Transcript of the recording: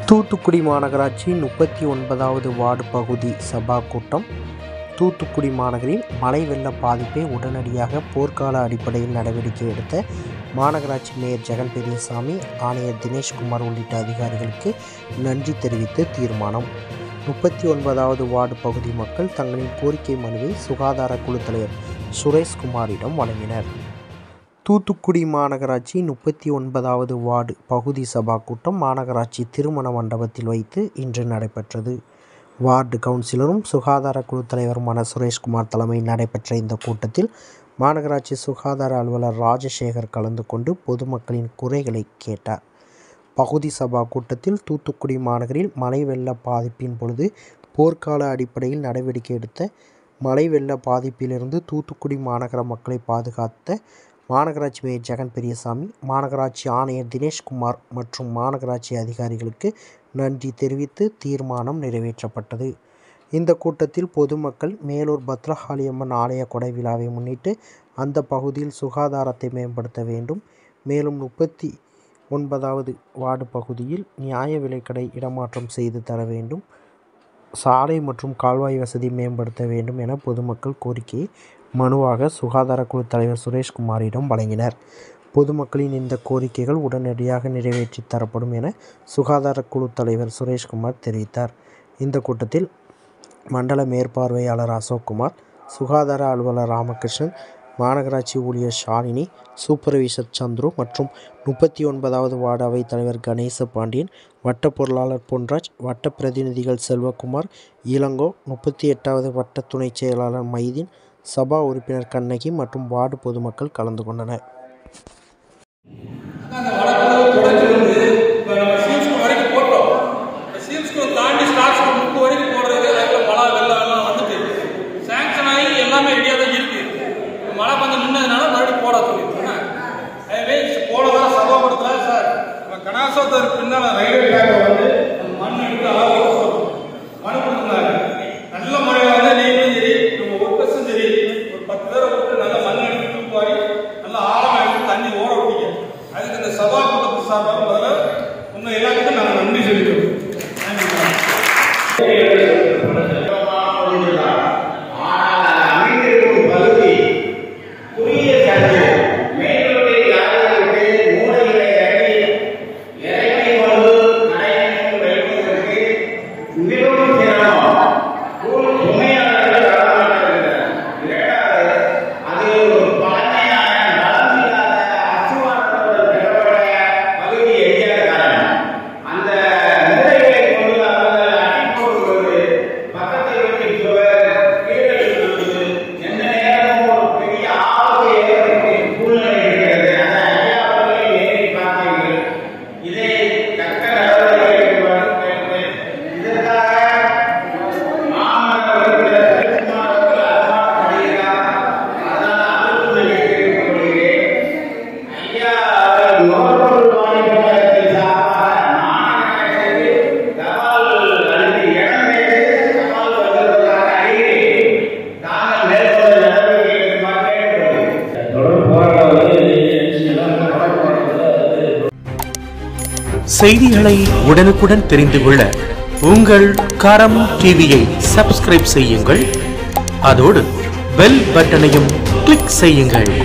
தூத்துக்குடி மாநகராட்சி முப்பத்தி ஒன்பதாவது வார்டு பகுதி சபா கூட்டம் தூத்துக்குடி மாநகரில் மழை வெள்ள பாதிப்பை உடனடியாக போர்க்கால அடிப்படையில் நடவடிக்கை எடுத்த மாநகராட்சி மேயர் ஜெகன் பெரியசாமி ஆணையர் தினேஷ்குமார் உள்ளிட்ட அதிகாரிகளுக்கு நன்றி தெரிவித்து தீர்மானம் முப்பத்தி ஒன்பதாவது வார்டு பகுதி மக்கள் தங்களின் கோரிக்கை மனுவை சுகாதார குழு தலைவர் சுரேஷ்குமாரிடம் வழங்கினர் தூத்துக்குடி மாநகராட்சி முப்பத்தி ஒன்பதாவது வார்டு பகுதி சபா கூட்டம் மாநகராட்சி திருமண மண்டபத்தில் வைத்து இன்று நடைபெற்றது வார்டு கவுன்சிலரும் சுகாதார குழு தலைவருமான சுரேஷ்குமார் தலைமையில் நடைபெற்ற இந்த கூட்டத்தில் மாநகராட்சி சுகாதார அலுவலர் ராஜசேகர் கலந்து கொண்டு பொதுமக்களின் குறைகளை கேட்டார் பகுதி சபா கூட்டத்தில் தூத்துக்குடி மாநகரில் மழை வெள்ள பாதிப்பின் பொழுது போர்க்கால அடிப்படையில் நடவடிக்கை எடுத்த மழை வெள்ள பாதிப்பிலிருந்து தூத்துக்குடி மாநகர மக்களை பாதுகாத்த மாநகராட்சி மேயர் ஜெகன் பெரியசாமி மாநகராட்சி ஆணையர் தினேஷ்குமார் மற்றும் மாநகராட்சி அதிகாரிகளுக்கு நன்றி தெரிவித்து தீர்மானம் நிறைவேற்றப்பட்டது இந்த கூட்டத்தில் பொதுமக்கள் மேலூர் பத்ரகாளியம்மன் ஆலய கொடை விழாவை முன்னிட்டு அந்த பகுதியில் சுகாதாரத்தை மேம்படுத்த வேண்டும் மேலும் முப்பத்தி ஒன்பதாவது வார்டு பகுதியில் நியாய விலைக்கடை இடமாற்றம் செய்து தர வேண்டும் சாலை மற்றும் கால்வாய் வசதி மேம்படுத்த வேண்டும் என பொதுமக்கள் கோரிக்கையை மனுவாக சுகாதார குழு தலைவர் சுரேஷ்குமாரிடம் வழங்கினர் பொதுமக்களின் இந்த கோரிக்கைகள் உடனடியாக நிறைவேற்றி தரப்படும் என சுகாதார குழு தலைவர் சுரேஷ்குமார் தெரிவித்தார் இந்த கூட்டத்தில் மண்டல மேற்பார்வையாளர் அசோக்குமார் சுகாதார அலுவலர் ராமகிருஷ்ணன் மாநகராட்சி ஊழியர் ஷாலினி சூப்பர்வைசர் சந்துரு மற்றும் முப்பத்தி ஒன்பதாவது வார்டு அவைத் தலைவர் கணேச பாண்டியன் வட்ட பொருளாளர் பொன்ராஜ் வட்ட பிரதிநிதிகள் செல்வகுமார் இளங்கோ முப்பத்தி எட்டாவது வட்ட துணைச் செயலாளர் மைதீன் சபா உறுப்பினர் கண்ணகி மற்றும் வார்டு பொதுமக்கள் கலந்து கொண்டனர் அந்த வடக்கு தொடர்ச்சி வந்து இப்போ நம்ம சீல்ஸ்க்கு வரைக்கும் போட்டோம் இந்த சீல்ஸ்க்கு தாண்டி ஸ்டார்ஸ் புக்கு வரைக்கும் போடுறதுக்கு லைஃப்பில் மழை வெள்ளம் எல்லாம் வந்துட்டு சேங்ஷன் ஆகி எல்லாமே ரெடியாக தான் இருக்கு இப்ப மழை கொஞ்சம் நின்னதுனால மறுபடியும் போட சொல்லியிருக்கோம் அதுவே போடலாம் சபாபடுத்தலாம் சார் நம்ம கணாசோத்தருக்கு பின்னால் ரயில்வே ட்ராக்கை வந்து அந்த மண் எடுத்து அளவு கொடுத்தோம். மனு கொடுத்துருந்தாங்க நல்ல மழையில வந்து நீங்களும் சரி நம்ம ஒர்க்கர்ஸும் சரி ஒரு பத்து பேரை விட்டு நல்ல மண் எடுத்து தூக்குவாரி நல்ல ஆழமா எடுத்து தண்ணி ஓட விட்டீங்க அதுக்கு இந்த சபா கூட்டத்து சார்பாக முதல்ல உங்க எல்லாத்துக்கும் நாங்கள் நன்றி சொல்லிக்கிறோம் நன்றி ஆனால் அமைந்திருக்கும் பகுதி குறுகிய சற்று மேலோட்டில் யாருக்கு மூளைகளை இறங்கி இறங்கி கொண்டு நடைமுறை வைப்பதற்கு மிகவும் சிரமம் கூழ் சுமையாளர்கள் வரமாட்டார்கள் இரண்டாவது அது ஒரு பழமையான நலமில்லாத அச்சுவாரத்தோடு பெறப்பட்ட பகுதி எரியாத காரணம் அந்த மூளைகளை கொண்டு அவர்கள் அடி போடுவது பக்கத்தை விட்டு சுவர் கீழே விழுவது எந்த நேரமும் ஒரு பெரிய ஆபத்து ஏற்படும் சூழ்நிலை இருக்கிறது அந்த ஐயா அவர்களை நேரில் பார்த்தீர்கள் இதை தக்க நடவடிக்கை எடுக்க வேண்டும். இதற்காக மாமல்ல உறுப்பினர் செல்வகுமார் அவர்கள் அன்பாக பணிகிறார். அதனால் அவருக்கு நன்றி தெரிவித்துக் கொள்கிறேன். ஐயா அவர்கள் நுகர்வோர் வாணிபத்தில் சார்பாக மாநகராட்சிக்கு தபால் அனுப்பி இடம் கேட்டு தபால் வந்ததற்காக அறிகிறேன். தாங்கள் மேற்கொள்ள நடவடிக்கை எடுக்குமாறு கேட்டுக்கொள்கிறேன். தொடர் போராட்டம் வந்து எல்லாருக்கும் பழக்க வழக்கத்துல அது செய்திகளை உடனுக்குடன் தெரிந்து கொள்ள உங்கள் கரம் டிவியை சப்ஸ்கிரைப் செய்யுங்கள் அதோடு பெல் பட்டனையும் கிளிக் செய்யுங்கள்